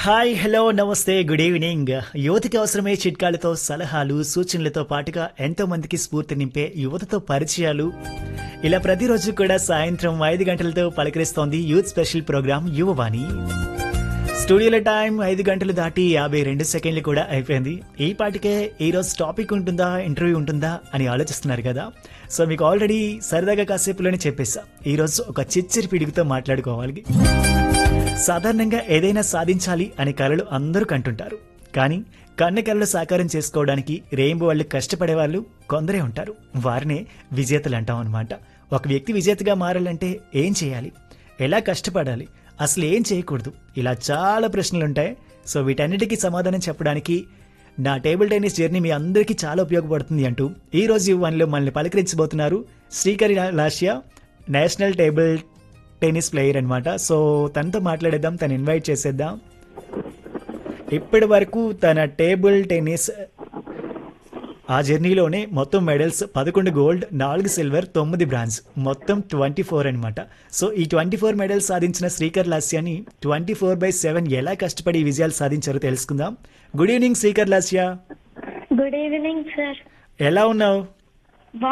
hi hello నమస్తే good evening యువతకి అవసరమే చిట్కాలతో సలహాలు సూచనలతో పాటుగా ఎంతో మందికి స్ఫూర్తి నింపే యువతతో పరిచయాలు ఇలా ప్రతిరోజు కూడా సాయంత్రం ఐదు గంటలతో పలకరిస్తోంది యూత్ స్పెషల్ ప్రోగ్రామ్ యువవాణి స్టూడియోలో టైం ఐదు గంటలు దాటి యాభై రెండు సెకండ్లు కూడా అయిపోయింది ఈ పాటికే ఈ రోజు టాపిక్ ఉంటుందా ఇంటర్వ్యూ ఉంటుందా అని ఆలోచిస్తున్నారు కదా సో మీకు ఆల్రెడీ సరదాగా కాసేపులోనే చెప్పేసా ఈ రోజు ఒక చిచ్చరి పిడుగుతో మాట్లాడుకోవాలి సాధారణంగా ఏదైనా సాధించాలి అనే కలలు అందరూ కంటుంటారు కానీ కన్న కలలు సాకారం చేసుకోవడానికి రెయిన్బో వాళ్ళు కష్టపడే వాళ్ళు కొందరే ఉంటారు వారినే విజేతలు అంటాం అనమాట ఒక వ్యక్తి విజేతగా మారాలంటే ఏం చేయాలి ఎలా కష్టపడాలి అసలు ఏం చేయకూడదు ఇలా చాలా ప్రశ్నలు ఉంటాయి సో వీటన్నిటికీ సమాధానం చెప్పడానికి నా టేబుల్ టెన్నిస్ జర్నీ మీ అందరికీ చాలా ఉపయోగపడుతుంది అంటూ ఈ రోజు యువన్లో మనల్ని పలకరించబోతున్నారు Srikari Lasya national table tennis player అనమాట సో తనతో మాట్లాడేద్దాం తను ఇన్వైట్ చేసేద్దాం ఇప్పటి వరకు తన టేబుల్ టెన్నిస్ ఆ జర్నీలోనే మొత్తం మెడల్స్ పదకొండు గోల్డ్ నాలుగు సిల్వర్ తొమ్మిది బ్రాంజ్ మొత్తం ట్వంటీ ఫోర్ అనమాట సో ఈ ట్వంటీ ఫోర్ మెడల్స్ సాధించిన శ్రీకర్ లాస్యాని ట్వంటీ ఫోర్ బై సెవెన్ ఎలా కష్టపడి ఈ విజయాలు సాధించారో తెలుసుకుందాం good evening Srikar Lasya good evening sir ఎలా ఉన్నావు